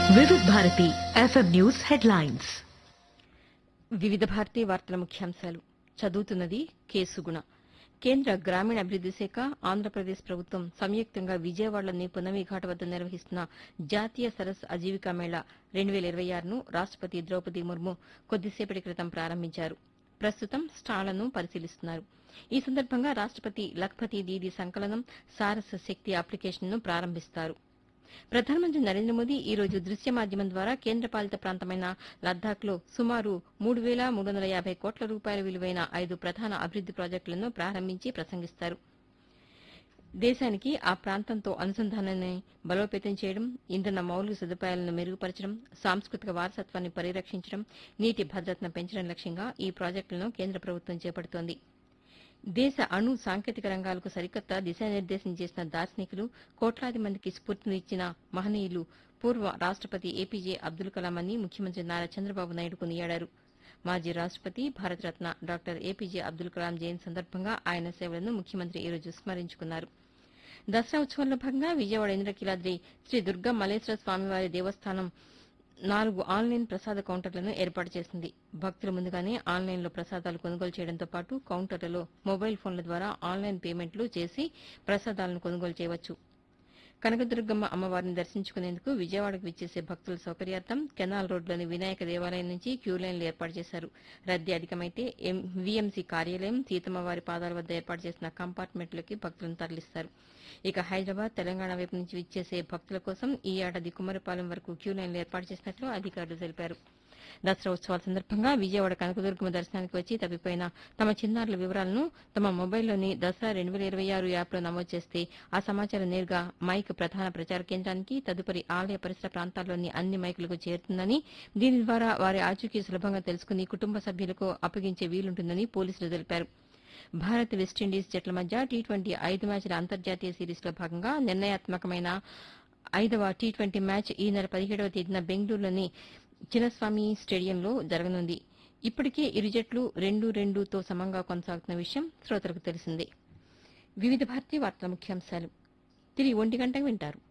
వివిధ Bharati FM news headlines వివిధ భారతీయ వార్తల ముఖ్యాంశాలు చదువుతున్నది కేసుగుణ కేంద్ర గ్రామీణాభివృద్ది శాఖ ఆంధ్రప్రదేశ్ ప్రభుత్వం సంయుక్తంగా విజయవాడలోని పునమి ఘాట్ వద్ద నిర్వహిస్తున్న జాతీయ సరస్ అజీవికా మేళా రెండు వేల ఇరవై ఆరును రాష్టపతి ద్రౌపది ముర్ము కొద్దిసేపటి క్రితం ప్రారంభించారు ప్రస్తుతం స్టాళ్లను పరిశీలిస్తున్నారు ఈ సందర్భంగా రాష్టపతి లఖ్పతి దీది సంకలనం సారస్ శక్తి అప్లికేషన్ను ప్రారంభిస్తారు ప్రధానమంత్రి నరేంద్ర మోదీ ఈ రోజు దృశ్య మాధ్యమం ద్వారా కేంద్రపాలిత ప్రాంతమైన లద్దాఖ్లో సుమారు మూడు వేల మూడు వందల యాభై కోట్ల రూపాయల విలువైన ఐదు ప్రధాన అభివృద్ది ప్రాజెక్టులను ప్రారంభించి ప్రసంగిస్తారు దేశానికి ఆ ప్రాంతంతో అనుసంధానాన్ని బలోపేతం చేయడం ఇంధన మౌలిక సదుపాయాలను మెరుగుపరచడం సాంస్కృతిక వారసత్వాన్ని పరిరక్షించడం నీటి భద్రతను పెంచడం లక్ష్యంగా ఈ ప్రాజెక్టులను కేంద్ర ప్రభుత్వం చేపడుతోంది దేశ అణు సాంకేతిక రంగాలకు సరికొత్త దిశానిర్దేశం చేసిన దార్శనికులు కోట్లాది మందికి స్ఫూర్తినిచ్చిన మహనీయులు పూర్వ రాష్టపతి ఏపీజే అబ్దుల్ కలాం అని ముఖ్యమంత్రి నారా చంద్రబాబు నాయుడు కొనియాడారు మాజీ రాష్టపతి భారతరత్న డాక్టర్ ఏపీజే అబ్దుల్ కలాం జయంతి సందర్భంగా ఆయన సేవలను ముఖ్యమంత్రి ఈ రోజు స్మరించుకున్నారు దసరా ఉత్సవంలో భాగంగా విజయవాడ ఇంద్రకీలాద్రి శ్రీ దుర్గా మల్లేశ్వర స్వామివారి దేవస్థానం నాలుగు ఆన్లైన్ ప్రసాద కౌంటర్లను ఏర్పాటు చేసింది భక్తులు ముందుగానే ఆన్లైన్లో ప్రసాదాలు కొనుగోలు చేయడంతో పాటు కౌంటర్లలో మొబైల్ ఫోన్ల ద్వారా ఆన్లైన్ పేమెంట్లు చేసి ప్రసాదాలను కొనుగోలు చేయవచ్చు కనకదుర్గమ్మ అమ్మవారిని దర్శించుకునేందుకు విజయవాడకు విచ్చేసే భక్తుల సౌకర్యార్థం కెనాల్ రోడ్లోని వినాయక దేవాలయం నుంచి క్యూ లైన్లు ఏర్పాటు చేశారు రద్దీ అధికమైతే వీఎంసీ కార్యాలయం సీతమ్మవారి పాదాల వద్ద ఏర్పాటు చేసిన కంపార్ట్మెంట్లకి భక్తులను తరలిస్తారు ఇక హైదరాబాద్ తెలంగాణ వైపు నుంచి విచ్చేసే భక్తుల కోసం ఈ ఏడాది కుమ్మరిపాలెం వరకు క్యూ లైన్లు ఏర్పాటు చేసినట్లు అధికారులు తెలిపారు దసరా ఉత్సవాల సందర్భంగా విజయవాడ కనకదుర్గమ్మ దర్శనానికి వచ్చి తప్పిపోయిన తమ చిన్నారుల వివరాలను తమ మొబైల్లోని దసరా రెండు వేల ఇరవై ఆరు యాప్లో నమోదు చేస్తే ఆ సమాచారం నేరుగా మైక్ ప్రధాన ప్రచార కేంద్రానికి తదుపరి ఆలయ పరిసర ప్రాంతాల్లోని అన్ని మైకులకు చేరుతుందని దీని ద్వారా వారి ఆచూకీ సులభంగా తెలుసుకుని కుటుంబ సభ్యులకు అప్పగించే వీలుంటుందని పోలీసులు తెలిపారు భారత్ వెస్టిండీస్ జట్ల మధ్య టీ ట్వంటీ ఐదు మ్యాచ్ల అంతర్జాతీయ సిరీస్లో భాగంగా నిర్ణయాత్మకమైన ఐదవ టీ ట్వంటీ మ్యాచ్ ఈ నెల పదిహేడవ తేదీన బెంగళూరులోని చిన్నస్వామి స్టేడియంలో జరగనుంది ఇప్పటికే ఇరు జట్లు రెండు రెండుతో సమంగా కొనసాగుతున్న విషయం శ్రోతలకు తెలిసిందే వివిధ భారతీయ వార్తల ముఖ్యాంశాలు తిరిగి ఒంటి గంటకు వింటారు